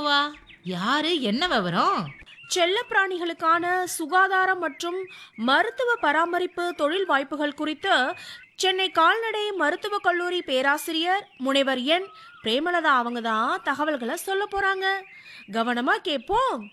அம்மாவா யாரு என்ன விவரம் செல்லப்பிராணிகளுக்கான சுகாதாரம் மற்றும் மருத்துவ பராமரிப்பு தொழில் வாய்ப்புகள் குறித்து சென்னை கால்நடை மருத்துவக் கல்லூரி பேராசிரியர் முனைவர் என் பிரேமலதா அவங்க தான் தகவல்களை சொல்ல போறாங்க கவனமா கேட்போம்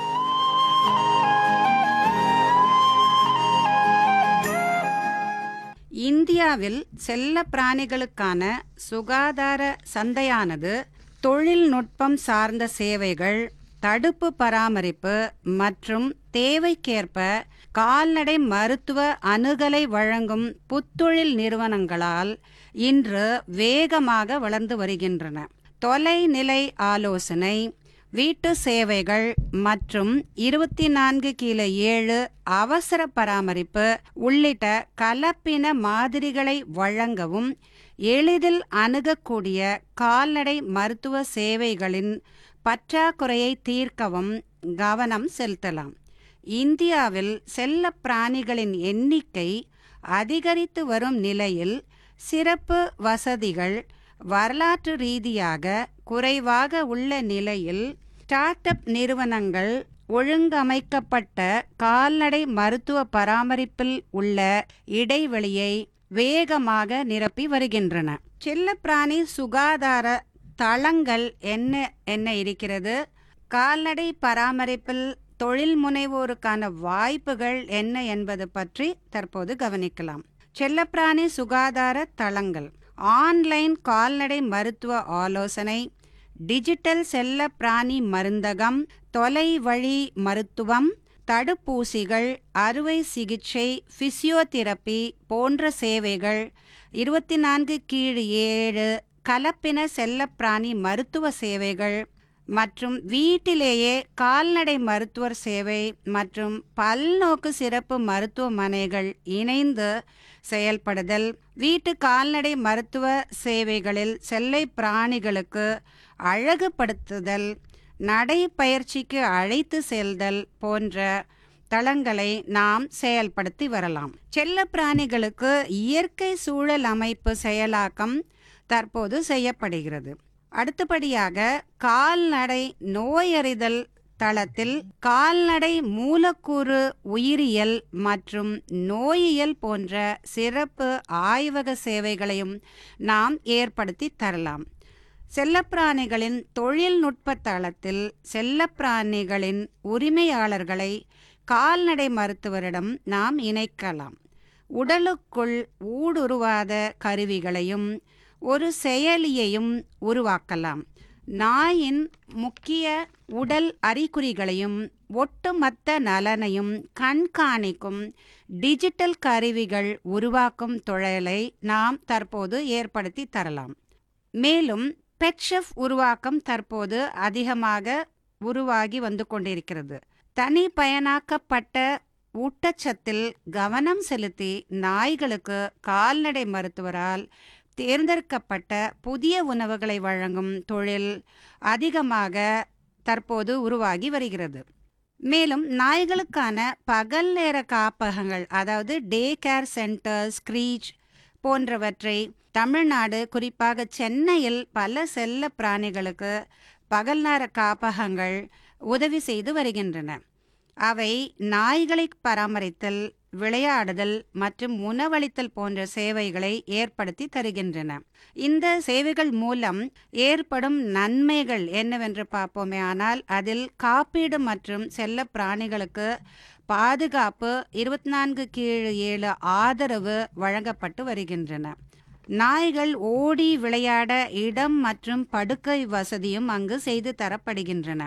இந்தியாவில் செல்ல பிராணிகளுக்கான சுகாதார சந்தையானது தொழில்நுட்பம் சார்ந்த சேவைகள் தடுப்பு பராமரிப்பு மற்றும் தேவைக்கேற்ப கால்நடை மருத்துவ அணுகலை வழங்கும் புத்தொழில் நிறுவனங்களால் இன்று வேகமாக வளர்ந்து வருகின்றன தொலைநிலை ஆலோசனை வீட்டு சேவைகள் மற்றும் இருபத்தி நான்கு கீழ ஏழு அவசர பராமரிப்பு உள்ளிட்ட கலப்பின மாதிரிகளை வழங்கவும் எளிதில் அணுகக்கூடிய கால்நடை மருத்துவ சேவைகளின் பற்றாக்குறையை தீர்க்கவும் கவனம் செலுத்தலாம் இந்தியாவில் செல்ல பிராணிகளின் எண்ணிக்கை அதிகரித்து வரும் நிலையில் சிறப்பு வசதிகள் வரலாற்று ரீதியாக குறைவாக உள்ள நிலையில் ஸ்டார்ட் அப் நிறுவனங்கள் ஒழுங்கமைக்கப்பட்ட கால்நடை மருத்துவ பராமரிப்பில் உள்ள இடைவெளியை வேகமாக நிரப்பி வருகின்றன செல்லப்பிராணி சுகாதார தளங்கள் என்ன என்ன இருக்கிறது கால்நடை பராமரிப்பில் தொழில் முனைவோருக்கான வாய்ப்புகள் என்ன என்பது பற்றி தற்போது கவனிக்கலாம் செல்லப்பிராணி சுகாதார தளங்கள் ஆன்லைன் கால்நடை மருத்துவ ஆலோசனை டிஜிட்டல் செல்ல பிராணி மருந்தகம் தொலைவழி மருத்துவம் தடுப்பூசிகள் அறுவை சிகிச்சை பிசியோதெரப்பி போன்ற சேவைகள் இருபத்தி நான்கு கீழ் ஏழு கலப்பின செல்லப்பிராணி மருத்துவ சேவைகள் மற்றும் வீட்டிலேயே கால்நடை மருத்துவர் சேவை மற்றும் பல்நோக்கு சிறப்பு மருத்துவமனைகள் இணைந்து செயல்படுதல் வீட்டு கால்நடை மருத்துவ சேவைகளில் செல்லை பிராணிகளுக்கு அழகுபடுத்துதல் நடைப்பயிற்சிக்கு அழைத்து செல்தல் போன்ற தளங்களை நாம் செயல்படுத்தி வரலாம் செல்ல பிராணிகளுக்கு இயற்கை சூழல் அமைப்பு செயலாக்கம் தற்போது செய்யப்படுகிறது அடுத்தபடியாக கால்நடை நோயறிதல் தளத்தில் கால்நடை மூலக்கூறு உயிரியல் மற்றும் நோயியல் போன்ற சிறப்பு ஆய்வக சேவைகளையும் நாம் ஏற்படுத்தி தரலாம் செல்லப்பிராணிகளின் தொழில்நுட்ப தளத்தில் செல்லப்பிராணிகளின் உரிமையாளர்களை கால்நடை மருத்துவரிடம் நாம் இணைக்கலாம் உடலுக்குள் ஊடுருவாத கருவிகளையும் ஒரு செயலியையும் உருவாக்கலாம் நாயின் முக்கிய உடல் அறிகுறிகளையும் ஒட்டுமொத்த நலனையும் கண்காணிக்கும் டிஜிட்டல் கருவிகள் உருவாக்கும் தொழிலை நாம் தற்போது ஏற்படுத்தி தரலாம் மேலும் பெட்ஷெஃப் உருவாக்கம் தற்போது அதிகமாக உருவாகி வந்து கொண்டிருக்கிறது தனி பயனாக்கப்பட்ட ஊட்டச்சத்தில் கவனம் செலுத்தி நாய்களுக்கு கால்நடை மருத்துவரால் தேர்ந்தெடுக்கப்பட்ட புதிய உணவுகளை வழங்கும் தொழில் அதிகமாக தற்போது உருவாகி வருகிறது மேலும் நாய்களுக்கான பகல் நேர காப்பகங்கள் அதாவது டே கேர் சென்டர் ஸ்க்ரீச் போன்றவற்றை தமிழ்நாடு குறிப்பாக சென்னையில் பல செல்ல பிராணிகளுக்கு பகல் நேர காப்பகங்கள் உதவி செய்து வருகின்றன அவை நாய்களை பராமரித்தல் விளையாடுதல் மற்றும் உணவளித்தல் போன்ற சேவைகளை ஏற்படுத்தி தருகின்றன இந்த சேவைகள் மூலம் ஏற்படும் நன்மைகள் என்னவென்று பார்ப்போமே ஆனால் அதில் காப்பீடு மற்றும் செல்ல பிராணிகளுக்கு பாதுகாப்பு இருபத்தி நான்கு கீழ் ஏழு ஆதரவு வழங்கப்பட்டு வருகின்றன நாய்கள் ஓடி விளையாட இடம் மற்றும் படுக்கை வசதியும் அங்கு செய்து தரப்படுகின்றன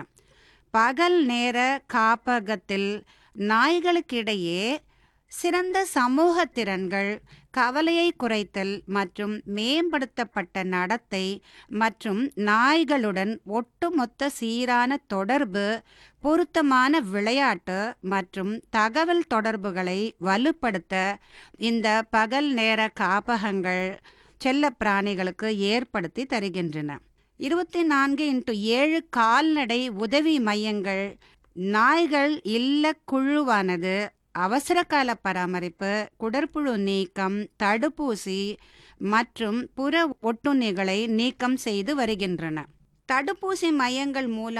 பகல் நேர காப்பகத்தில் நாய்களுக்கிடையே சிறந்த சமூக திறன்கள் கவலையை குறைத்தல் மற்றும் மேம்படுத்தப்பட்ட நடத்தை மற்றும் நாய்களுடன் ஒட்டுமொத்த சீரான தொடர்பு பொருத்தமான விளையாட்டு மற்றும் தகவல் தொடர்புகளை வலுப்படுத்த இந்த பகல் நேர காப்பகங்கள் செல்ல பிராணிகளுக்கு ஏற்படுத்தி தருகின்றன இருபத்தி நான்கு இன்ட்டு ஏழு கால்நடை உதவி மையங்கள் நாய்கள் இல்ல குழுவானது அவசரகால பராமரிப்பு குடற்புழு நீக்கம் தடுப்பூசி மற்றும் புற ஒட்டுண்ணிகளை நீக்கம் செய்து வருகின்றன தடுப்பூசி மையங்கள் மூலம்